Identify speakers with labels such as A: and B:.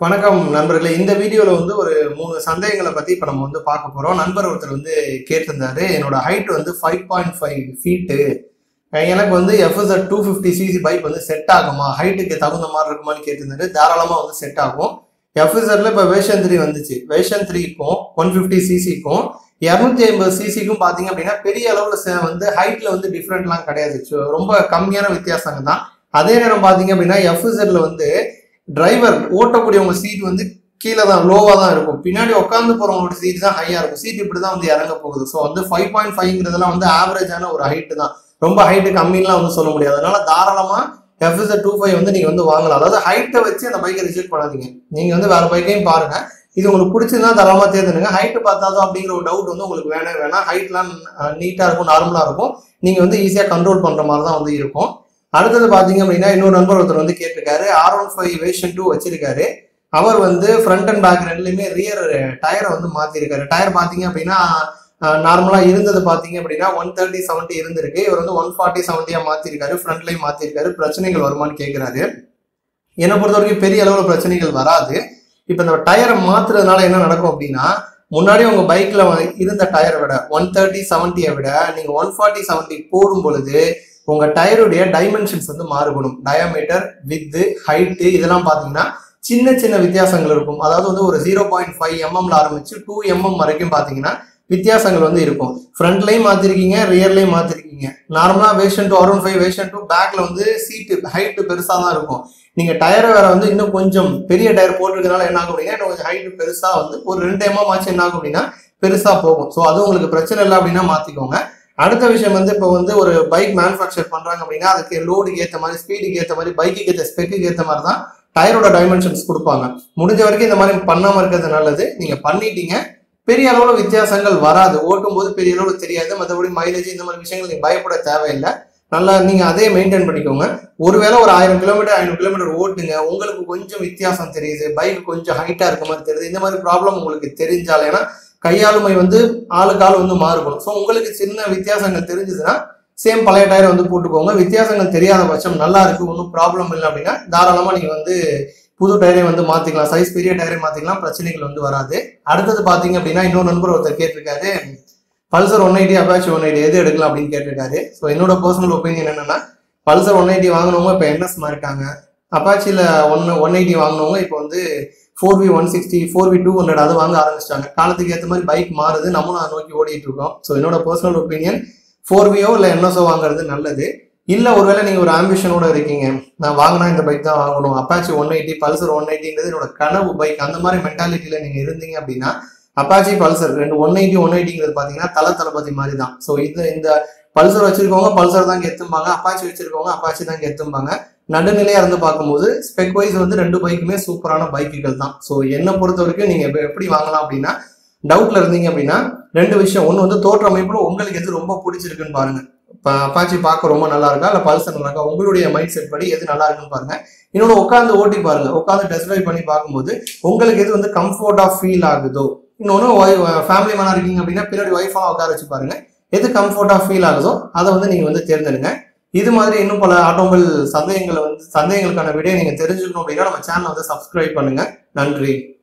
A: வணக்கம் நண்பர்களே இந்த வீடியோவில் வந்து ஒரு மூணு சந்தேகங்களை பற்றி இப்போ நம்ம வந்து பார்க்க போகிறோம் நண்பர் ஒருத்தர் வந்து கேட்டிருந்தாரு என்னோட ஹைட் வந்து ஃபைவ் பாயிண்ட் ஃபைவ் ஃபீட்டு எனக்கு வந்து FSR two fifty CC bike வந்து செட் ஆகுமா ஹைட்டுக்கு தகுந்த மாதிரி இருக்குமான்னு கேட்டிருந்தாரு தாராளமாக வந்து செட் ஆகும் எஃப்எஸ்ஆரில் இப்போ வேஷன் த்ரீ வந்துச்சு வேஷன் த்ரீக்கும் ஒன் ஃபிஃப்டி சிசிக்கும் இரநூத்தி ஐம்பது சிசிக்கும் பார்த்தீங்க அப்படின்னா பெரிய அளவில் வந்து ஹைட்டில் வந்து டிஃப்ரெண்ட்லாம் கிடையாது So, ரொம்ப கம்மியான வித்தியாசங்க தான் அதே நேரம் பார்த்தீங்க அப்படின்னா எஃப்எஸ்ஆர்ல வந்து டிரைவர் ஓட்டக்கூடியவங்க சீட் வந்து கீழே தான் லோவாக தான் இருக்கும் பின்னாடி உட்காந்து போகிறவங்களோட சீட் தான் ஹையாக இருக்கும் சீட் இப்படி தான் வந்து இறங்க போகுது ஸோ வந்து ஃபைவ் பாயிண்ட் ஃபைவ்ங்கிறதுலாம் வந்து ஆவரேஜான ஒரு ஹைட்டு தான் ரொம்ப ஹைட்டு கம்மின்லாம் வந்து சொல்ல முடியாது அதனால தாராளமாக எஃப்எஸ்ஆர் டூ ஃபைவ் வந்து நீங்கள் வந்து வாங்கலாம் அதாவது ஹைட்டை வச்சு அந்த பைக்கை ரிஜெக்ட் பண்ணாதீங்க நீங்கள் வந்து வேறு பைக்கையும் பாருங்க இது உங்களுக்கு பிடிச்சிருந்தா தாராளமாக தேர்ந்தெடுங்க ஹைட்டு பார்த்தாதான் அப்படிங்கிற ஒரு டவுட் வந்து உங்களுக்கு வேணவே வேணாம் ஹைட்லாம் நீட்டாக இருக்கும் நார்மலாக இருக்கும் நீங்கள் வந்து ஈஸியாக கண்ட்ரோல் பண்ணுற மாதிரி தான் வந்து இருக்கும் அடுத்தது பார்த்தீங்க அப்படின்னா இன்னொரு நண்பர் ஒருத்தர் வந்து கேட்டிருக்காரு R one five version two வச்சிருக்காரு அவர் வந்து ஃப்ரண்ட் அண்ட் பேக் ரெண்டுலையுமே ரியர் டயரை வந்து மாற்றிருக்காரு டயர் பார்த்தீங்க அப்படின்னா நார்மலாக இருந்தது பார்த்தீங்க அப்படின்னா ஒன் தேர்ட்டி செவன்ட்டி இருந்திருக்கு இவர் வந்து ஒன் ஃபார்ட்டி செவன்ட்டியாக மாற்றிருக்காரு ஃப்ரண்ட்லையும் மாற்றிருக்காரு பிரச்சனைகள் வருமான்னு கேட்குறாரு என்னை பொறுத்த வரைக்கும் பெரிய அளவில் பிரச்சனைகள் வராது இப்போ இந்த டயரை மாத்துறதுனால என்ன நடக்கும் அப்படின்னா முன்னாடி உங்க பைக்ல இருந்த டயரை விட ஒன் தேர்ட்டி செவன்ட்டியை விட நீங்க ஒன் ஃபார்ட்டி செவன்ட்டி போடும் பொழுது உங்க டயருடைய டைமென்ஷன்ஸ் வந்து மாறுபடும் டயாமீட்டர் வித்து ஹைட்டு இதெல்லாம் பாத்தீங்கன்னா சின்ன சின்ன வித்தியாசங்கள் இருக்கும் அதாவது வந்து ஒரு ஜீரோ பாயிண்ட் ஃபைவ் எம்எம்ல ஆரம்பிச்சு டூ எம்எம் வரைக்கும் பாத்தீங்கன்னா வித்தியாசங்கள் வந்து இருக்கும் ஃப்ரண்ட்லையும் மாத்திருக்கீங்க ரியர்லையும் மாத்திருக்கீங்க நார்மலா version two around five version two பேக்ல வந்து சீட்டு ஹைட்டு பெருசா தான் இருக்கும் நீங்க டயரை வேற வந்து இன்னும் கொஞ்சம் பெரிய டயர் போட்டிருக்கனால என்ன ஆகும் அப்படின்னா இன்னும் கொஞ்சம் ஹைட்டு பெருசா வந்து ஒரு ரெண்டு எம்எம் ஆச்சு என்ன ஆகும் அப்படின்னா பெருசா போகும் ஸோ அது உங்களுக்கு பிரச்சனை இல்லை அப்படின்னா மாத்திக்கோங்க அடுத்த விஷயம் வந்து இப்போ வந்து ஒரு பைக் மேனுஃபேக்சர் பண்றாங்க அப்படின்னா அதுக்கு லோடுக்கு ஏற்ற மாதிரி ஸ்பீடுக்கு ஏற்ற மாதிரி பைக்குக்கு ஏற்ற ஸ்பெக்குக்கு ஏற்ற மாதிரி தான் டயரோட டைமென்ஷன்ஸ் கொடுப்பாங்க முடிஞ்ச வரைக்கும் இந்த மாதிரி பண்ணாம இருக்கிறது நல்லது நீங்க பண்ணிட்டீங்க பெரிய அளவுல வித்தியாசங்கள் வராது ஓட்டும் போது பெரிய அளவுல தெரியாது மற்றபடி மைலேஜ் இந்த மாதிரி விஷயங்கள் நீங்க பயப்பட தேவையில்லை நல்லா நீங்க அதே மெயின்டைன் பண்ணிக்கோங்க ஒருவேளை ஒரு ஆயிரம் கிலோமீட்டர் ஐநூறு கிலோமீட்டர் ஓட்டுங்க உங்களுக்கு கொஞ்சம் வித்தியாசம் தெரியுது பைக் கொஞ்சம் ஹைட்டா இருக்க மாதிரி தெரியுது இந்த மாதிரி ப்ராப்ளம் உங்களுக்கு தெரிஞ்சால் ஏன்னா கையாளுமை வந்து ஆளுக்கு ஆள் வந்து மாறுபடும் ஸோ உங்களுக்கு சின்ன வித்தியாசங்கள் தெரிஞ்சதுன்னா சேம் பழைய டயர் வந்து போட்டுக்கோங்க வித்தியாசங்கள் தெரியாத பட்சம் நல்லா இருக்கு ஒன்றும் ப்ராப்ளம் இல்லை அப்படின்னா தாராளமாக நீங்கள் வந்து புது டயரை வந்து மாற்றிக்கலாம் சைஸ் பெரிய டயரை மாற்றிக்கலாம் பிரச்சனைகள் வந்து வராது அடுத்தது பார்த்தீங்க அப்படின்னா இன்னொரு நண்பர் ஒருத்தர் கேட்டிருக்காரு Pulsar one eighty Apache one eighty எது எடுக்கலாம் அப்படின்னு கேட்டிருக்காரு ஸோ என்னோட பர்சனல் ஒப்பீனியன் என்னன்னா பல்சர் ஒன் எயிட்டி வாங்கினவங்க இப்போ என்எஸ் இருக்காங்க அப்பாச்சியில் ஒன் ஒன் எயிட்டி வாங்கினவங்க இப்போ வந்து four V one sixty four V two hundred அது வாங்க ஆரம்பிச்சிட்டாங்க காலத்துக்கு ஏற்ற மாதிரி பைக் மாறுது நம்மளும் அதை நோக்கி ஓடிட்டு இருக்கோம் ஸோ என்னோட பர்சனல் ஒப்பீனியன் ஃபோர் வியோ இல்லை என்எஸ்ஓ வாங்குறது நல்லது இல்லை ஒருவேளை நீங்கள் ஒரு ஆம்பிஷனோட இருக்கீங்க நான் வாங்கினா இந்த பைக் தான் வாங்கணும் Apache one eighty Pulsar one எயிட்டிங்கிறது என்னோட கனவு பைக் அந்த மாதிரி மென்டாலிட்டியில் நீங்கள் இருந்தீங்க அப்படின்னா அப்பாச்சி பல்சர் ரெண்டு ஒன் எயிட்டி ஒன் எயிட்டிங்கிறது பார்த்தீங்கன்னா தல தளபதி மாதிரி தான் ஸோ இது இந்த பல்சர் வச்சிருக்கவங்க பல்சர் தான் கெத்தும்பாங்க அப்பாச்சி வச்சிருக்கவங்க அப்பாச்சி தான் கெத்தும்பாங்க நடுநிலையா இருந்து பார்க்கும்போது ஸ்பெக் வைஸ் வந்து ரெண்டு பைக்குமே சூப்பரான பைக்குகள் தான் ஸோ என்னை பொறுத்த வரைக்கும் நீங்க எப்ப- எப்படி வாங்கலாம் அப்படின்னா டவுட்ல இருந்தீங்க அப்படின்னா ரெண்டு விஷயம் ஒன்று வந்து தோற்ற அமைப்புல உங்களுக்கு எது ரொம்ப பிடிச்சிருக்குன்னு பாருங்க இப்போ அப்பாச்சி பார்க்க ரொம்ப நல்லா இருக்கா இல்லை பல்சர் நல்லா இருக்கா உங்களுடைய மைண்ட் செட் படி எது நல்லா இருக்குன்னு பாருங்க இன்னொன்று உட்காந்து ஓட்டி பாருங்க உட்காந்து டெஸ்ட் ட்ரைவ் பண்ணி பார்க்கும்போது உங்களுக்கு எது வந்து கம்ஃபர்டா ஃபீல் ஆகுதோ இன்னொன்று ஃபேமிலி மேனா இருக்கீங்க அப்படின்னா பின்னாடி ஒய்ஃபாக உட்கார வச்சு பாருங்க எது கம்ஃபர்டா ஃபீல் ஆகுதோ அதை வந்து நீங்க வந்து தேர்ந்தெடுங்க இது மாதிரி இன்னும் பல ஆட்டோமொபைல் சந்தேகங்களை வந்து சந்தேகங்களுக்கான விடையை நீங்க தெரிஞ்சுக்கணும் அப்படின்னா நம்ம சேனலை வந்து சப்ஸ்கிரைப் பண்ணுங்க நன்றி